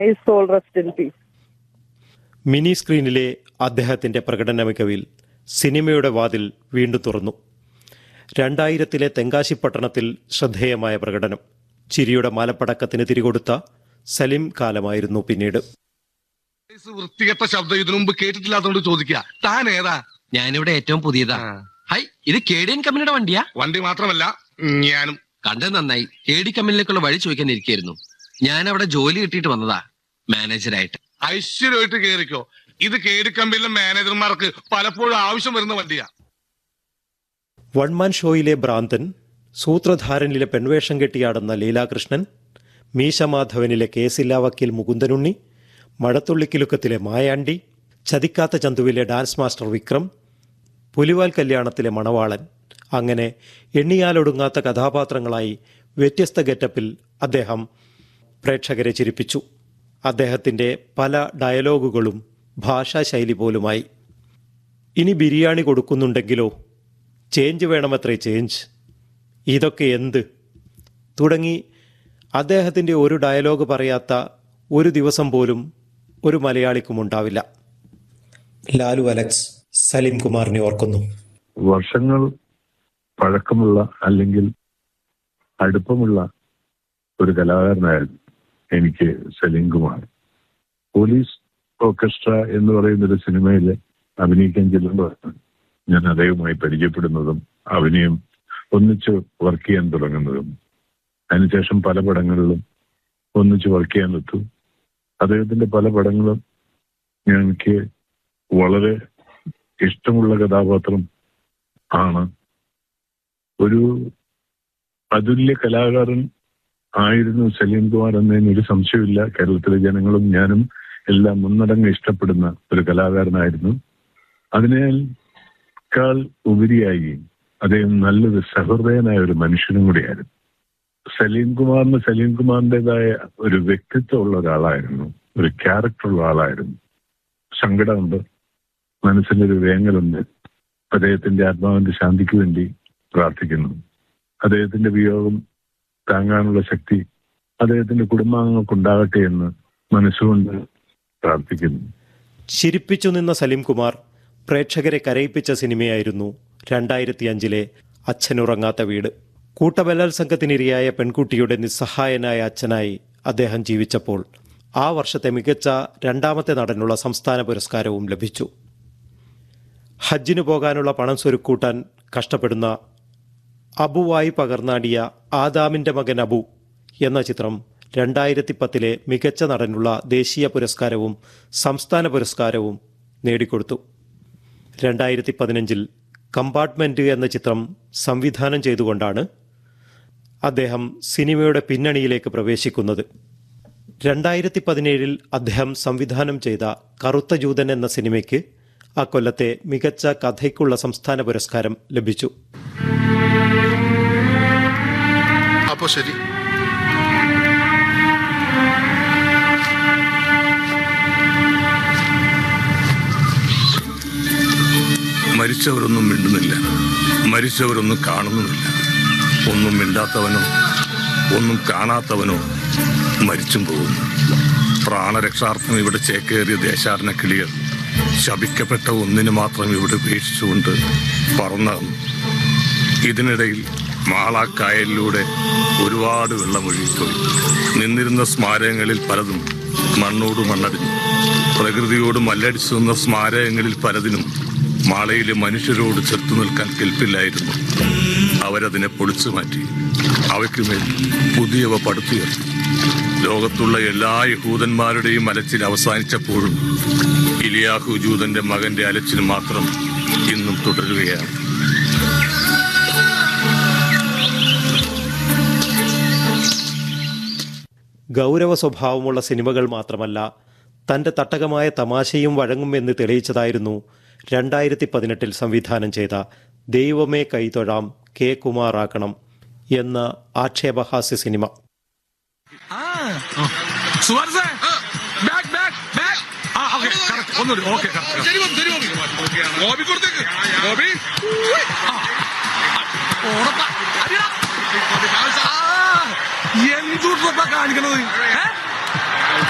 His soul rest in peace. Mini സ്ക്രീനിലെ അദ്ദേഹത്തിന്റെ പ്രകടന മികവിൽ സിനിമയുടെ വാതിൽ വീണ്ടും തുറന്നു രണ്ടായിരത്തിലെ തെങ്കാശി പട്ടണത്തിൽ ശ്രദ്ധേയമായ പ്രകടനം ചിരിയുടെ മാലപ്പടക്കത്തിന് തിരികൊടുത്ത സലിം കാലമായിരുന്നു പിന്നീട് വയസ്സ് വൃത്തികെട്ട ശബ്ദം ഇതിനു മുമ്പ് കേട്ടിട്ടില്ലാത്തോണ്ട് ചോദിക്കുക താൻ ഏതാ ഞാനിവിടെ ഏറ്റവും പുതിയതാ ആ. ഹൈ ഇത് കെ ഡി എൻ കമ്പനിയുടെ വണ്ടിയാ വണ്ടി മാത്രമല്ല ഞാനും കണ്ടത് നന്നായി കെ ഡി കമ്പനിയിലേക്കുള്ള വഴി ചോദിക്കാൻ ഇരിക്കായിരുന്നു ഞാൻ അവിടെ ജോലി കിട്ടിയിട്ട് വന്നതാ മാനേജരായിട്ട് ഐശ്വര്യമായിട്ട് കേറിക്കോ ഇത് കേടിക്കമ്പിലെ മാനേജർമാർക്ക് പലപ്പോഴും ആവശ്യം വരുന്ന വണ്ടിയാ വൺമാൻ ഷോയിലെ ഭ്രാന്തൻ സൂത്രധാരനിലെ പെൺവേഷം കെട്ടിയാടുന്ന ലീലാകൃഷ്ണൻ മീശമാധവനിലെ കേസില്ലാ വക്കീൽ മുകുന്ദനുണ്ണി മഴത്തുള്ളിക്കിലുക്കത്തിലെ മായാണ്ടി ചതിക്കാത്ത ചന്തുവിലെ ഡാൻസ് മാസ്റ്റർ വിക്രം പുലിവാൽ കല്യാണത്തിലെ മണവാളൻ അങ്ങനെ എണ്ണിയാലൊടുങ്ങാത്ത കഥാപാത്രങ്ങളായി വ്യത്യസ്ത ഗെറ്റപ്പിൽ അദ്ദേഹം പ്രേക്ഷകരെ ചിരിപ്പിച്ചു അദ്ദേഹത്തിൻ്റെ പല ഡയലോഗുകളും ഭാഷാശൈലി പോലുമായി ഇനി ബിരിയാണി കൊടുക്കുന്നുണ്ടെങ്കിലോ ചേഞ്ച് വേണമത്രേ ചേഞ്ച് ഇതൊക്കെ എന്ത് തുടങ്ങി അദ്ദേഹത്തിൻ്റെ ഒരു ഡയലോഗ് പറയാത്ത ഒരു ദിവസം പോലും ഒരു മലയാളിക്കും ഉണ്ടാവില്ല ലാലു അലക്സ് സലീം കുമാറിനെ ഓർക്കുന്നു വർഷങ്ങൾ പഴക്കമുള്ള അല്ലെങ്കിൽ അടുപ്പമുള്ള ഒരു കലാകാരനായിരുന്നു എനിക്ക് സലീം കുമാർ പോലീസ് ഓർക്കസ്ട്ര എന്ന് പറയുന്ന ഒരു സിനിമയിൽ അഭിനയിക്കാൻ ചെല്ലുമ്പോഴാണ് ഞാൻ അദ്ദേഹവുമായി പരിചയപ്പെടുന്നതും അഭിനയം ഒന്നിച്ച് വർക്ക് ചെയ്യാൻ തുടങ്ങുന്നതും അതിനുശേഷം പല പടങ്ങളിലും ഒന്നിച്ച് വർക്ക് ചെയ്യാൻ എത്തു അദ്ദേഹത്തിന്റെ പല പടങ്ങളും എനിക്ക് വളരെ ഇഷ്ടമുള്ള കഥാപാത്രം ആണ് ഒരു അതുല്യ കലാകാരൻ ആയിരുന്നു സലീം കുമാർ എന്നതിന് ഒരു സംശയമില്ല കേരളത്തിലെ ജനങ്ങളും ഞാനും എല്ലാം മുന്നടങ്ങ് ഇഷ്ടപ്പെടുന്ന ഒരു കലാകാരനായിരുന്നു അതിനേക്കാൾ ഉപരിയായി അദ്ദേഹം നല്ലൊരു സഹൃദയനായ ഒരു മനുഷ്യനും കൂടിയായിരുന്നു സലീം കുമാറിന് സലീം കുമാറിൻ്റെതായ ഒരു വ്യക്തിത്വം ഉള്ള ഒരാളായിരുന്നു ഒരു ക്യാരക്ടർ ഉള്ള ആളായിരുന്നു സങ്കടമുണ്ട് മനസ്സിലൊരു വേങ്ങലുണ്ട് അദ്ദേഹത്തിന്റെ ആത്മാവിന്റെ ശാന്തിക്ക് വേണ്ടി പ്രാർത്ഥിക്കുന്നു അദ്ദേഹത്തിന്റെ വിയോഗം താങ്ങാനുള്ള ശക്തി അദ്ദേഹത്തിന്റെ കുടുംബാംഗങ്ങൾക്കുണ്ടാകട്ടെ എന്ന് മനസ്സുകൊണ്ട് പ്രാർത്ഥിക്കുന്നു ചിരിപ്പിച്ചു നിന്ന സലീം കുമാർ പ്രേക്ഷകരെ കരയിപ്പിച്ച സിനിമയായിരുന്നു രണ്ടായിരത്തി അഞ്ചിലെ അച്ഛനുറങ്ങാത്ത വീട് കൂട്ടബലാത്സംഗത്തിനിരയായ പെൺകുട്ടിയുടെ നിസ്സഹായനായ അച്ഛനായി അദ്ദേഹം ജീവിച്ചപ്പോൾ ആ വർഷത്തെ മികച്ച രണ്ടാമത്തെ നടനുള്ള സംസ്ഥാന പുരസ്കാരവും ലഭിച്ചു ഹജ്ജിനു പോകാനുള്ള പണം സ്വരുക്കൂട്ടാൻ കഷ്ടപ്പെടുന്ന അബുവായി പകർന്നാടിയ ആദാമിൻ്റെ മകൻ അബു എന്ന ചിത്രം രണ്ടായിരത്തി പത്തിലെ മികച്ച നടനുള്ള ദേശീയ പുരസ്കാരവും സംസ്ഥാന പുരസ്കാരവും നേടിക്കൊടുത്തു രണ്ടായിരത്തി പതിനഞ്ചിൽ കമ്പാർട്ട്മെൻറ്റ് എന്ന ചിത്രം സംവിധാനം ചെയ്തുകൊണ്ടാണ് അദ്ദേഹം സിനിമയുടെ പിന്നണിയിലേക്ക് പ്രവേശിക്കുന്നത് രണ്ടായിരത്തി പതിനേഴിൽ അദ്ദേഹം സംവിധാനം ചെയ്ത കറുത്ത ജൂതൻ എന്ന സിനിമയ്ക്ക് അക്കൊല്ലത്തെ മികച്ച കഥയ്ക്കുള്ള സംസ്ഥാന പുരസ്കാരം ലഭിച്ചു അപ്പൊ ശരി മരിച്ചവരൊന്നും മിണ്ടുന്നില്ല മരിച്ചവരൊന്നും കാണുന്നുമില്ല ഒന്നും മിണ്ടാത്തവനോ ഒന്നും കാണാത്തവനോ മരിച്ചും പോകുന്നു പ്രാണരക്ഷാർത്ഥം ഇവിടെ ചേക്കേറിയ ദേശാടന കിളികൾ ശപിക്കപ്പെട്ട ഒന്നിന് മാത്രം ഇവിടെ ഉപേക്ഷിച്ചുകൊണ്ട് പറന്നകന്നു ഇതിനിടയിൽ മാളാക്കായലിലൂടെ ഒരുപാട് വെള്ളമൊഴുകിപ്പോയി നിന്നിരുന്ന സ്മാരകങ്ങളിൽ പലതും മണ്ണോട് മണ്ണടിഞ്ഞു പ്രകൃതിയോട് മല്ലടിച്ചു നിന്ന സ്മാരകങ്ങളിൽ പലതിനും മാളയിലെ മനുഷ്യരോട് ചെറുത്തു നിൽക്കാൻ കെൽപ്പില്ലായിരുന്നു അവരതിനെ പൊളിച്ചു മാറ്റി അവയ്ക്കുമേൽ പുതിയവ പടുത്തുയർത്തി ലോകത്തുള്ള എല്ലാ യഹൂദന്മാരുടെയും അലച്ചിൽ അവസാനിച്ചപ്പോഴും ഇലിയാഹു ജൂതന്റെ മകന്റെ അലച്ചിൽ മാത്രം ഇന്നും തുടരുകയാണ് ഗൗരവ സ്വഭാവമുള്ള സിനിമകൾ മാത്രമല്ല തൻ്റെ തട്ടകമായ തമാശയും വഴങ്ങുമെന്ന് തെളിയിച്ചതായിരുന്നു രണ്ടായിരത്തി പതിനെട്ടിൽ സംവിധാനം ചെയ്ത ദൈവമേ കൈതൊഴാം കെ കുമാറാക്കണം എന്ന ആക്ഷേപഹാസ്യ സിനിമ സുവർസേ ബാക്ക് ബാക്ക് ബാക്ക് ആ ഓക്കെ കറക്റ്റ് ഒന്നുകൂടി ഓക്കെ ഗോപി കൊടുത്തേക്ക് ഗോപി എന്തുട്ടാ കാണിക്കണത് ഏ?